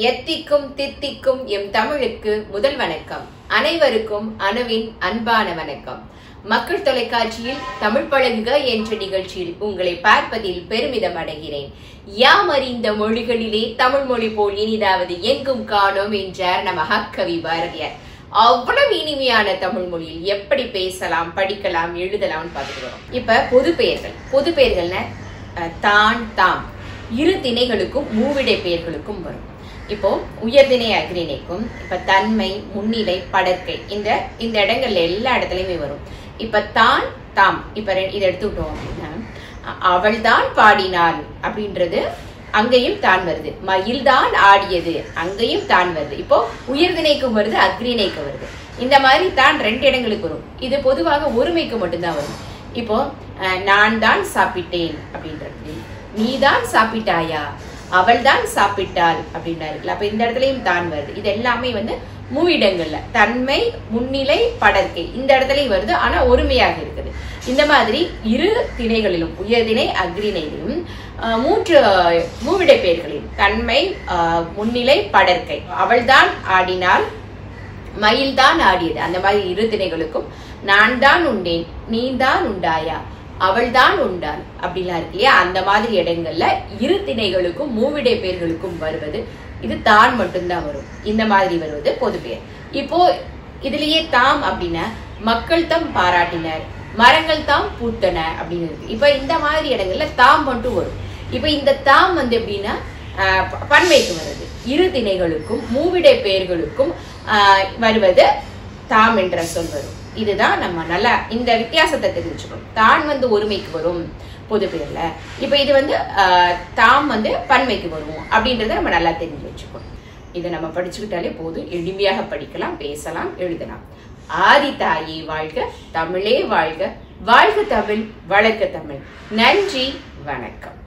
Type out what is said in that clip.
எத்திக்கும் தித்திக்கும் எம் தமிழுக்கு முதல் வணக்கம் அனைவருக்கும் அணுவின் அன்பான வணக்கம் மக்கள் தொலைக்காட்சியில் தமிழ் பழகுக என்ற நிகழ்ச்சியில் உங்களை பார்ப்பதில் பெருமிதம் அடைகிறேன் யாம் அறிந்த மொழிகளிலே தமிழ் மொழி போல் இனிதாவது எங்கும் காணோம் என்றார் நம்ம ஹக்கவி பாரதியார் அவ்வளவு இனிமையான தமிழ் மொழியில் எப்படி பேசலாம் படிக்கலாம் எழுதலாம்னு பார்த்துக்கிறோம் இப்ப பொது பெயர்கள் பொது பெயர்கள்னா அஹ், தான் தாம் இரு திணைகளுக்கும் மூவிடை பெயர்களுக்கும் வரும் இப்போ உயர்திணை அக்ரிணைக்கும் இப்ப தன்மை முன்னிலை படற்கை இந்த இந்த இடங்கள்ல எல்லா இடத்துலயுமே வரும் இப்ப தான் தாம் இப்ப ரெ- இதை எடுத்துக்கிட்டோம் அப்படின்னா அ- அவள்தான் பாடினாள் அப்படின்றது அங்கேயும் தான் வருது மயில்தான் ஆடியது அங்கேயும் தான் வருது இப்போ உயர்திணைக்கும் வருது அக்ரிணைக்கு வருது இந்த மாதிரி தான் ரெண்டு இடங்களுக்கு வரும் இது பொதுவாக ஒருமைக்கு மட்டும்தான் வரும் இப்போ அஹ், நான் தான் சாப்பிட்டேன் அப்படின்றது நீதான் சாப்பிட்டாயா அவள் தான் சாப்பிட்டாள் அப்படின்னா இருக்குல்ல அப்ப இந்த இடத்துலயும் தான் வருது இது எல்லாமே வந்து மூவிடங்கள்ல தன்மை முன்னிலை படற்கை இந்த இடத்துலயும் வருது ஆனா ஒருமையாக இருக்குது இந்த மாதிரி இரு திணைகளிலும் உயர்திணை அக்ரிணையிலும் அஹ், மூன்று அஹ், மூவிடை பெயர்களிலும் தன்மை அஹ், முன்னிலை படற்கை அவள்தான் ஆடினாள் மயில்தான் ஆடியது அந்த மாதிரி இரு திணைகளுக்கும் நான் தான் உண்டேன் நீ தான் உண்டாயா அவள்தான் உண்டாள் அப்படிலாம் இருக்கு இல்லையா அந்த மாதிரி இடங்கள்ல இரு திணைகளுக்கும் மூவிடை பெயர்களுக்கும் வருவது இது தான் மட்டும்தான் வரும் இந்த மாதிரி வருவது பொது பெயர் இப்போ இதுலயே தாம் அப்படின்னா மக்கள் தம் பாராட்டினர் மரங்கள் தாம் பூத்தன அப்படின்னு இருக்கு இப்ப இந்த மாதிரி இடங்கள்ல தாம் மட்டும் வரும் இப்ப இந்த தாம் வந்து எப்படின்னா ஆஹ் ப- பன்மைக்கு வருது இரு திணைகளுக்கும் மூவிடை பெயர்களுக்கும் ஆஹ் வருவது தாம் என்ற சொல் வரும் இதுதான் நம்ம நல்லா இந்த வித்தியாசத்தை தெரிஞ்சுக்கணும் தான் வந்து ஒருமைக்கு வரும் பொது பெயர்ல இப்ப இது வந்து ஆஹ், தாம் வந்து பன்மைக்கு வரும் அப்படின்றத நம்ம நல்லா தெரிஞ்சு வச்சுக்கணும் இதை நம்ம படிச்சுக்கிட்டாலே போதும் எளிமையாக படிக்கலாம் பேசலாம் எழுதலாம் ஆதி தாயே வாழ்க தமிழே வாழ்க வாழ்க தமிழ் வளர்க்க தமிழ் நன்றி வணக்கம்